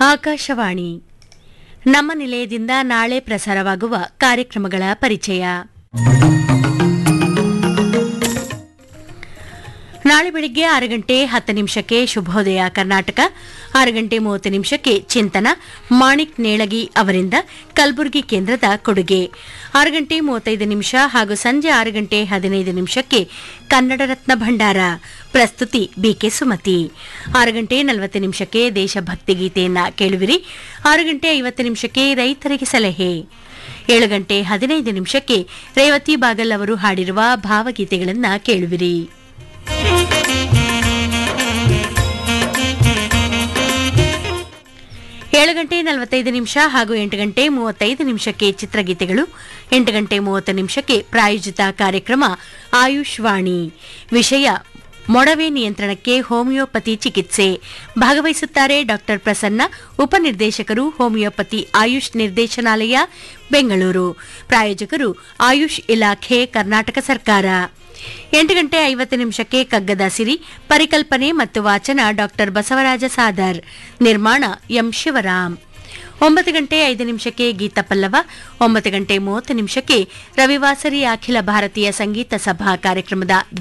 ಆಕಾಶವಾಣಿ ನಮ್ಮ ನಿಲಯದಿಂದ ನಾಳೆ ಪ್ರಸಾರವಾಗುವ ಕಾರ್ಯಕ್ರಮಗಳ ಪರಿಚಯ ನಾಳೆ ಬೆಳಿಗ್ಗೆ ಆರು ಗಂಟೆ ಹತ್ತು ನಿಮಿಷಕ್ಕೆ ಶುಭೋದಯ ಕರ್ನಾಟಕ ಆರು ಗಂಟೆ ಮೂವತ್ತು ನಿಮಿಷಕ್ಕೆ ಚಿಂತನ ಮಾಣಿಕ್ ನೇಳಗಿ ಅವರಿಂದ ಕಲಬುರಗಿ ಕೇಂದ್ರದ ಕೊಡುಗೆ ಆರು ಗಂಟೆ ಮೂವತ್ತೈದು ನಿಮಿಷ ಹಾಗೂ ಸಂಜೆ ಆರು ಗಂಟೆ ಹದಿನೈದು ನಿಮಿಷಕ್ಕೆ ಕನ್ನಡ ರತ್ನ ಭಂಡಾರ ಪ್ರಸ್ತುತಿ ಬಿಕೆ ಸುಮತಿ ಆರು ಗಂಟೆ ನಲವತ್ತು ನಿಮಿಷಕ್ಕೆ ದೇಶಭಕ್ತಿ ಗೀತೆಯನ್ನ ಕೇಳುವಿರಿ ಆರು ಗಂಟೆ ಐವತ್ತು ನಿಮಿಷಕ್ಕೆ ರೈತರಿಗೆ ಸಲಹೆ ಏಳು ಗಂಟೆ ಹದಿನೈದು ನಿಮಿಷಕ್ಕೆ ರೇವತಿ ಬಾಗಲ್ ಅವರು ಹಾಡಿರುವ ಭಾವಗೀತೆಗಳನ್ನು ಕೇಳುವಿರಿ ಏಳು ಗಂಟೆ ನಲವತ್ತೈದು ನಿಮಿಷ ಹಾಗೂ ಎಂಟು ಗಂಟೆ ಮೂವತ್ತೈದು ನಿಮಿಷಕ್ಕೆ ಚಿತ್ರಗೀತೆಗಳು ಎಂಟು ಗಂಟೆ ಮೂವತ್ತು ನಿಮಿಷಕ್ಕೆ ಪ್ರಾಯೋಜಿತ ಕಾರ್ಯಕ್ರಮ ಆಯುಷ್ ವಾಣಿ ವಿಷಯ ಮೊಡವೆ ನಿಯಂತ್ರಣಕ್ಕೆ ಹೋಮಿಯೋಪತಿ ಚಿಕಿತ್ಸೆ ಭಾಗವಹಿಸುತ್ತಾರೆ ಡಾಕ್ಟರ್ ಪ್ರಸನ್ನ ಉಪನಿರ್ದೇಶಕರು ಹೋಮಿಯೋಪತಿ ಆಯುಷ್ ನಿರ್ದೇಶನಾಲಯ ಬೆಂಗಳೂರು ಪ್ರಾಯೋಜಕರು ಆಯುಷ್ ಇಲಾಖೆ ಕರ್ನಾಟಕ ಸರ್ಕಾರ ಎಂಟು ಗಂಟೆ ಐವತ್ತು ನಿಮಿಷಕ್ಕೆ ಕಗ್ಗದ ಸಿರಿ ಪರಿಕಲ್ಪನೆ ಮತ್ತು ವಾಚನ ಡಾಕ್ಟರ್ ಬಸವರಾಜ ಸಾದರ್ ನಿರ್ಮಾಣ ಎಂ ಶಿವರಾಮ್ ಒಂಬತ್ತು ಗಂಟೆ ಐದು ನಿಮಿಷಕ್ಕೆ ಗೀತ ಪಲ್ಲವ ಒಂಬತ್ತು ಗಂಟೆ ಮೂವತ್ತು ನಿಮಿಷಕ್ಕೆ ರವಿವಾಸರಿ ಅಖಿಲ ಭಾರತೀಯ ಸಂಗೀತ ಸಭಾ ಕಾರ್ಯಕ್ರಮದ